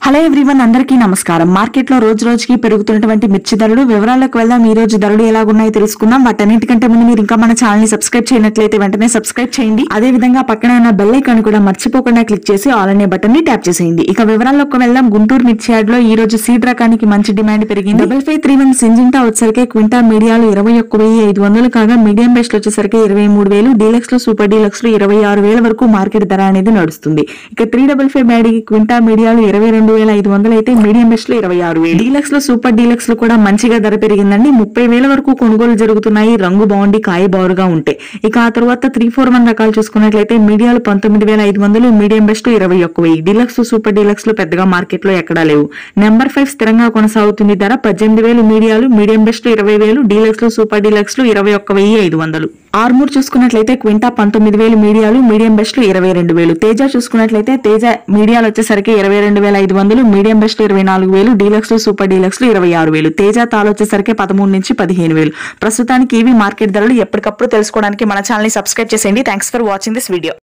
hello everyone అందరికీ నమస్కారం market లో రోజు రోజుకి పెరుగుతున్నటువంటి మిర్చి ధరలు వివరాలకు వెళ్దాం ఈ రోజు ధరలు ఎలాగున్నాయో తెలుసుకుందాం వాటన్నిటికంటే ముందు మీరు ఇంకా మన ఛానల్ ని సబ్స్క్రైబ్ చేయనట్లయితే వెంటనే సబ్స్క్రైబ్ చేయండి అదే విధంగా పక్కన ఉన్న బెల్ ఐకాన్ కూడా మర్చిపోకుండా క్లిక్ చేసి ఆల్ అనే బటన్ ని ట్యాప్ చేసేయండి ఇక వివరాల్లోకి వెళ్దాం గుంటూరు మిర్చి యార్డ్ లో ఈ రోజు సీడ్ రకానికి మంచి డిమాండ్ పెరిగింది double five three one Syngenta వచ్చేసరికి క్వింటా మీడియాలు ఇరవై ఒక్క వెయ్యి ఐదు వందలు కాగా మీడియం బెస్ట్ వచ్చేసరికి ఇరవై మూడు వేలు డీలక్స్ లో సూపర్ డీలక్స్ లో ఇరవై ఆరు వేల వరకు మార్కెట్ ధర అనేది నడుస్తుంది ఇక త్రీ డబల్ ఫైవ్ బ్యాడీకి క్వింటా మీడియాలు ఇరవై రెండు వేల ఐదు వందలు అయితే మీడియం బెస్ట్ లో ఇరవై ఆరు వేలు డీలక్స్ లో సూపర్ డీలక్స్ లో కూడా మంచిగా ధర పెరిగిందండి ముప్పై వేల వరకు కొనుగోలు జరుగుతున్నాయి రంగు బాగుండి కాయ బారుగా ఉంటాయి ఇక ఆ తర్వాత త్రీ ఫోర్ వన్ రకాలు చూసుకున్నట్లయితే మీడియాలు పంతొమ్మిది వేల ఐదు వందలు మీడియం బెస్ట్ ఇరవై ఒక్క వెయ్యి డీలక్స్ సూపర్ డీలక్స్ లో పెద్దగా మార్కెట్ లో ఎక్కడా లేవు నెంబర్ ఫైవ్ స్థిరంగా కొనసాగుతుంది ధర పద్దెనిమిది వేలు మీడియాలు మీడియం బెస్ట్ ఇరవై వేలు డీలక్స్ లో సూపర్ డీలక్స్ లో ఇరవై ఒక్క వెయ్యి ఐదు వందలు ఆర్మూర్ చూసుకున్నట్లయితే క్వింటా పంతొమ్మిది వేలు మీడియాలు మీడియం బెస్ట్ లో ఇరవై రెండు వేలు తేజ చూసుకున్నట్లయితే తేజ మీడియాలు వచ్చేసరికి ఇరవై రెండు వేల ఐదు వందలు మీడియం బెస్ట్ ఇరవై నాలుగు వేలు డీలక్స్ లో సూపర్ డీలక్స్ లో ఇరవై ఆరు వేలు తేజ తాలు వచ్చేసరికి పదమూడు నుంచి పదిహేను వేలు ప్రస్తుతానికి ఇవి మార్కెట్ ధరలు ఎప్పటికప్పుడు తెలుసుకోవడానికి మన ఛానల్ ని సబ్స్క్రైబ్ చేసేయండి thanks for watching this video